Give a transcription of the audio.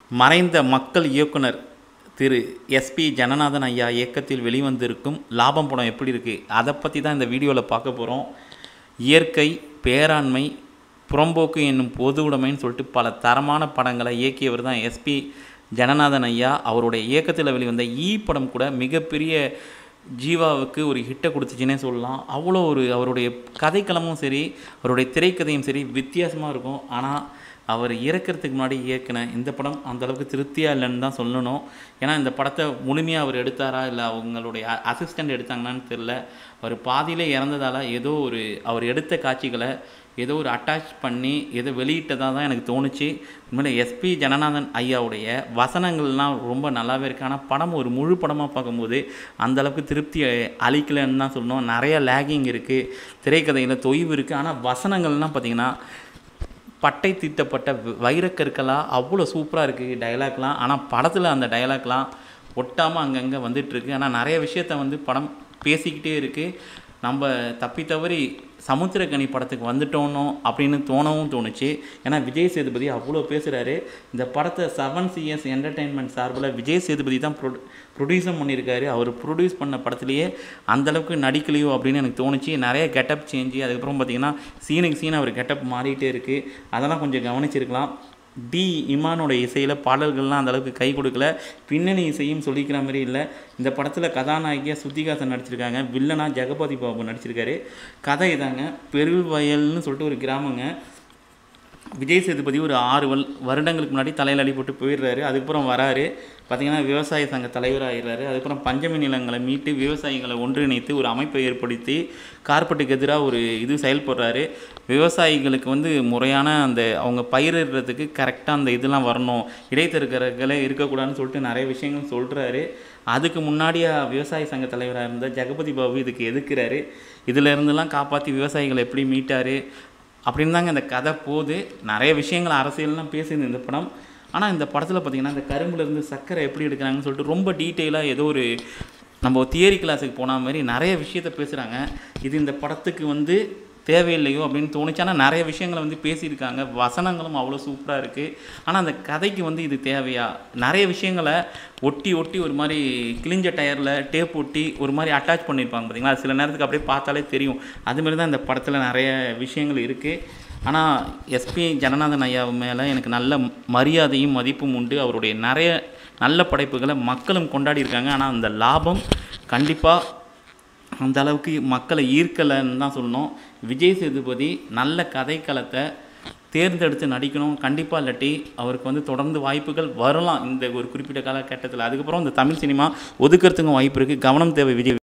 மறைந்த மக்கள் இயக்குனர் திரு எஸ்பி ஜனநாதன் ஐயா இயக்கத்தில் வெளிவந்திருக்கும் லாபம் படம் எப்படி இருக்குது அதை பற்றி தான் இந்த வீடியோவில் பார்க்க போகிறோம் இயற்கை பேராண்மை புறம்போக்கு என்னும் பொது உடைமைன்னு சொல்லிட்டு பல தரமான படங்களை இயக்கியவர் தான் எஸ்பி ஜனநாதன் ஐயா அவருடைய இயக்கத்தில் வெளிவந்த ஈ படம் கூட மிகப்பெரிய ஜீவாவுக்கு ஒரு ஹிட்டை கொடுத்துச்சுன்னே சொல்லலாம் அவ்வளோ ஒரு அவருடைய கதைக்களமும் சரி அவருடைய திரைக்கதையும் சரி வித்தியாசமாக இருக்கும் ஆனால் அவர் இறக்கிறதுக்கு முன்னாடி இயக்கின இந்த படம் அந்த அளவுக்கு திருப்தியாக இல்லைன்னு தான் சொல்லணும் ஏன்னா இந்த படத்தை முழுமையாக அவர் எடுத்தாரா இல்லை அவங்களுடைய அசிஸ்டண்ட் எடுத்தாங்களான்னு தெரில அவர் பாதியிலே இறந்ததால் ஏதோ ஒரு அவர் எடுத்த காட்சிகளை ஏதோ ஒரு அட்டாச் பண்ணி ஏதோ வெளியிட்டதாக தான் எனக்கு தோணுச்சு உண்மையில எஸ்பி ஜனநாதன் ஐயாவுடைய வசனங்கள்லாம் ரொம்ப நல்லாவே இருக்குது ஆனால் படம் ஒரு முழு படமாக பார்க்கும்போது அந்த அளவுக்கு திருப்தி அளிக்கலைன்னு தான் சொல்லணும் நிறைய லேகிங் இருக்குது திரைக்கதையில் தொய்வு இருக்குது ஆனால் வசனங்கள்லாம் பார்த்திங்கன்னா பட்டை தீட்டப்பட்ட வ- வைரக்கற்களாக அவ்வளோ சூப்பராக இருக்குது டயலாக்லாம் ஆனால் படத்தில் அந்த டயலாக்லாம் ஒட்டாமல் அங்கங்கே வந்துட்டுருக்கு ஆனால் நிறைய விஷயத்த வந்து படம் பேசிக்கிட்டே இருக்குது நம்ம தப்பி தவறி சமுத்திரக்கனி படத்துக்கு வந்துட்டோனோ அப்படின்னு தோணவும் தோணுச்சு ஏன்னா விஜய் சேதுபதி அவ்வளோ பேசுகிறாரு இந்த படத்தை செவன் சிஎஸ் என்டர்டெயின்மெண்ட் சார்பில் விஜய் சேதுபதி தான் ப்ரொ ப்ரொடியூஸும் பண்ணியிருக்காரு அவர் ப்ரொடியூஸ் பண்ண படத்துலேயே அந்த அளவுக்கு நடிக்கலையோ அப்படின்னு எனக்கு தோணுச்சு நிறைய கெட்டப் சேஞ்சு அதுக்கப்புறம் பார்த்தீங்கன்னா சீனுக்கு சீன் அவர் கெட்டப் மாறிட்டே இருக்குது அதெல்லாம் கொஞ்சம் கவனிச்சிருக்கலாம் டி இமானோட இசையில் பாடல்கள்லாம் அந்த அளவுக்கு கை கொடுக்கல பின்னணி இசையும் சொல்லிக்கிற மாதிரி இல்லை இந்த படத்தில் கதாநாயகியாக சுத்திகாசன் நடிச்சிருக்காங்க வில்லனா ஜெகபதி பாபு நடிச்சிருக்காரு கதை இதாங்க பெருவயல்னு சொல்லிட்டு ஒரு கிராமங்க விஜய் சேதுபதி ஒரு ஆறு வல் வருடங்களுக்கு முன்னாடி தலையில் அடி போட்டு போயிடுறாரு அதுக்கப்புறம் வராரு பார்த்தீங்கன்னா விவசாய சங்க தலைவராகிறாரு அதுக்கப்புறம் பஞ்சமி நிலங்களை மீட்டு விவசாயிகளை ஒன்றிணைத்து ஒரு அமைப்பை ஏற்படுத்தி கார்பெட்டுக்கு எதிராக ஒரு இது செயல்படுறாரு விவசாயிகளுக்கு வந்து முறையான அந்த அவங்க பயிரிடுறதுக்கு கரெக்டாக அந்த இதெல்லாம் வரணும் இடைத்தரகர்களே இருக்கக்கூடாதுன்னு சொல்லிட்டு நிறைய விஷயங்கள் சொல்கிறாரு அதுக்கு முன்னாடியாக விவசாய சங்க தலைவராக இருந்த ஜெகபதி பாபு இதுக்கு எதுக்குறாரு இதுல இருந்தெல்லாம் காப்பாற்றி விவசாயிகளை எப்படி மீட்டாரு அப்படின்னு தாங்க இந்த கதை போகுது நிறைய விஷயங்கள் அரசியல்லாம் பேசுது இந்த படம் ஆனால் இந்த படத்தில் பார்த்தீங்கன்னா இந்த கரும்புலேருந்து சர்க்கரை எப்படி எடுக்கிறாங்கன்னு சொல்லிட்டு ரொம்ப டீட்டெயிலாக ஏதோ ஒரு நம்ம தியரி கிளாஸுக்கு போன மாதிரி நிறைய விஷயத்த பேசுகிறாங்க இது இந்த படத்துக்கு வந்து தேவையில்லையோ அப்படின்னு தோணுச்சு ஆனால் நிறைய விஷயங்களை வந்து பேசியிருக்காங்க வசனங்களும் அவ்வளோ சூப்பராக இருக்குது ஆனால் அந்த கதைக்கு வந்து இது தேவையா நிறைய விஷயங்களை ஒட்டி ஒட்டி ஒரு மாதிரி கிழிஞ்ச டயரில் டேப் ஒட்டி ஒரு மாதிரி அட்டாச் பண்ணியிருப்பாங்க பார்த்தீங்களா அது சில நேரத்துக்கு அப்படியே பார்த்தாலே தெரியும் அதுமாரி தான் இந்த படத்தில் நிறைய விஷயங்கள் இருக்குது ஆனால் எஸ்பி ஜனநாதன் ஐயா மேலே எனக்கு நல்ல மரியாதையும் மதிப்பும் உண்டு அவருடைய நிறைய நல்ல படைப்புகளை மக்களும் கொண்டாடி இருக்காங்க ஆனால் அந்த லாபம் கண்டிப்பாக அந்த அளவுக்கு மக்களை ஈர்க்கலைன்னு தான் சொல்லணும் விஜய் சேதுபதி நல்ல கதைக்களத்தை தேர்ந்தெடுத்து நடிக்கணும் கண்டிப்பாக இல்லாட்டி அவருக்கு வந்து தொடர்ந்து வாய்ப்புகள் வரலாம் இந்த ஒரு குறிப்பிட்ட காலகட்டத்தில் அதுக்கப்புறம் இந்த தமிழ் சினிமா ஒதுக்கிறதுக்கும் வாய்ப்பு இருக்குது கவனம் தேவை விஜய்